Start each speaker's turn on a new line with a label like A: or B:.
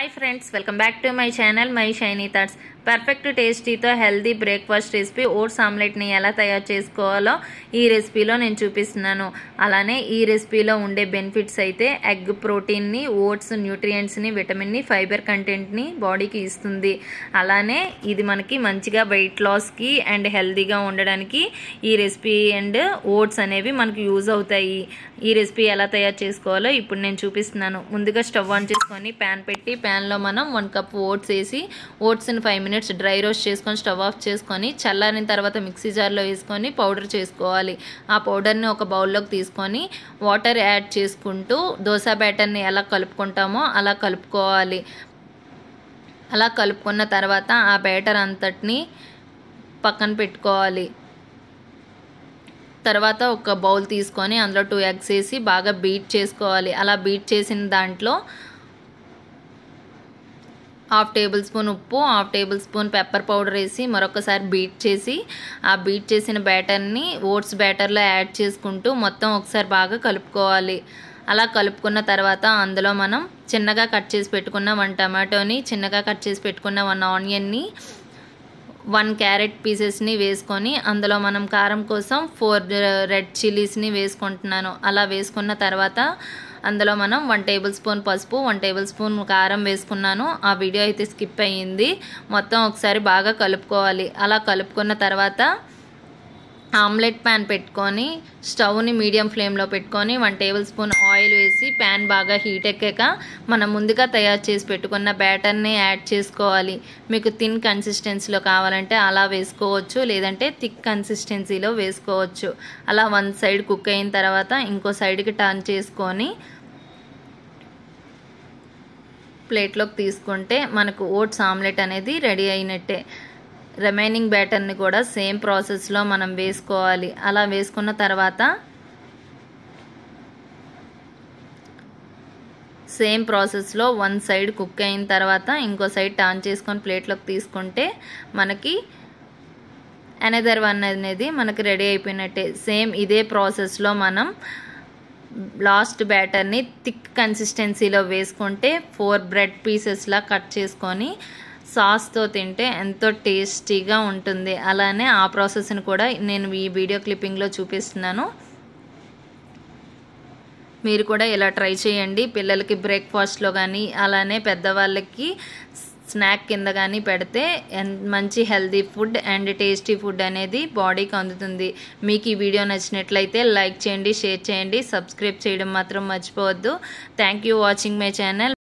A: hi friends welcome back to my channel my shiny thoughts perfect టేస్టీతో healthy breakfast recipe oats ఆమ్లెట్ని ఎలా తయారు చేసుకోవాలో ఈ రెసిపీలో నేను చూపిస్తున్నాను అలానే ఈ రెసిపీలో ఉండే బెనిఫిట్స్ అయితే ఎగ్ ప్రోటీన్ని ఓట్స్ న్యూట్రియంట్స్ని విటమిన్ని ఫైబర్ కంటెంట్ని బాడీకి ఇస్తుంది అలానే ఇది మనకి మంచిగా వెయిట్ లాస్కి అండ్ హెల్దీగా ఉండడానికి ఈ రెసిపీ అండ్ ఓట్స్ అనేవి మనకి యూజ్ అవుతాయి ఈ రెసిపీ ఎలా తయారు చేసుకోవాలో ఇప్పుడు నేను చూపిస్తున్నాను ముందుగా స్టవ్ ఆన్ చేసుకొని ప్యాన్ పెట్టి ప్యాన్లో మనం వన్ కప్ ఓట్స్ వేసి ఓట్స్ని ఫైవ్ మినిట్స్ డ్రై రోస్ట్ చేసుకొని స్టవ్ ఆఫ్ చేసుకొని చల్లారిన తర్వాత మిక్సీ జార్లో వేసుకొని పౌడర్ చేసుకోవాలి ఆ పౌడర్ని ఒక బౌల్లోకి తీసుకొని వాటర్ యాడ్ చేసుకుంటూ దోశ బ్యాటర్ని ఎలా కలుపుకుంటామో అలా కలుపుకోవాలి అలా కలుపుకున్న తర్వాత ఆ బ్యాటర్ అంతటిని పక్కన పెట్టుకోవాలి తర్వాత ఒక బౌల్ తీసుకొని అందులో టూ ఎగ్స్ వేసి బాగా బీట్ చేసుకోవాలి అలా బీట్ చేసిన దాంట్లో హాఫ్ టేబుల్ స్పూన్ ఉప్పు half tablespoon pepper powder వేసి మరొకసారి బీట్ చేసి ఆ బీట్ చేసిన బ్యాటర్ని ఓట్స్ బ్యాటర్లో యాడ్ చేసుకుంటూ మొత్తం ఒకసారి బాగా కలుపుకోవాలి అలా కలుపుకున్న తర్వాత అందులో మనం చిన్నగా కట్ చేసి పెట్టుకున్న వన్ టమాటోని చిన్నగా కట్ చేసి పెట్టుకున్న వన్ ఆనియన్ని వన్ క్యారెట్ పీసెస్ని వేసుకొని అందులో మనం కారం కోసం ఫోర్ రెడ్ చిల్లీస్ని వేసుకుంటున్నాను అలా వేసుకున్న తర్వాత అందులో మనం వన్ టేబుల్ స్పూన్ పసుపు వన్ టేబుల్ స్పూన్ కారం వేసుకున్నాను ఆ వీడియో అయితే స్కిప్ అయ్యింది మొత్తం ఒకసారి బాగా కలుపుకోవాలి అలా కలుపుకున్న తర్వాత ఆమ్లెట్ ప్యాన్ పెట్టుకొని స్టవ్ని మీడియం ఫ్లేమ్లో పెట్టుకొని వన్ టేబుల్ స్పూన్ ఆయిల్ వేసి ప్యాన్ బాగా హీట్ ఎక్కాక మనం ముందుగా తయారు చేసి పెట్టుకున్న బ్యాటర్ని యాడ్ చేసుకోవాలి మీకు థిన్ కన్సిస్టెన్సీలో కావాలంటే అలా వేసుకోవచ్చు లేదంటే థిక్ కన్సిస్టెన్సీలో వేసుకోవచ్చు అలా వన్ సైడ్ కుక్ అయిన తర్వాత ఇంకో సైడ్కి టర్న్ చేసుకొని ప్లేట్లోకి తీసుకుంటే మనకు ఓట్స్ ఆమ్లెట్ అనేది రెడీ అయినట్టే రిమైనింగ్ బ్యాటర్ని కూడా సేమ్ ప్రాసెస్లో మనం వేసుకోవాలి అలా వేసుకున్న తర్వాత సేమ్ ప్రాసెస్లో వన్ సైడ్ కుక్ అయిన తర్వాత ఇంకో సైడ్ టర్న్ చేసుకొని ప్లేట్లోకి తీసుకుంటే మనకి అనదర్ వన్ అనేది మనకి రెడీ అయిపోయినట్టే సేమ్ ఇదే ప్రాసెస్లో మనం లాస్ట్ బ్యాటర్ని థిక్ కన్సిస్టెన్సీలో వేసుకుంటే ఫోర్ బ్రెడ్ పీసెస్లా కట్ చేసుకొని సాస్తో తింటే ఎంతో టేస్టీగా ఉంటుంది అలానే ఆ ప్రాసెస్ని కూడా నేను ఈ వీడియో క్లిప్పింగ్లో చూపిస్తున్నాను మీరు కూడా ఇలా ట్రై చేయండి పిల్లలకి బ్రేక్ఫాస్ట్లో కానీ అలానే పెద్దవాళ్ళకి స్నాక్ కింద కానీ పెడితే మంచి healthy food and tasty food అనేది బాడీకి అందుతుంది మీకు ఈ వీడియో నచ్చినట్లయితే లైక్ చేయండి షేర్ చేయండి సబ్స్క్రైబ్ చేయడం మాత్రం మర్చిపోవద్దు thank you watching my channel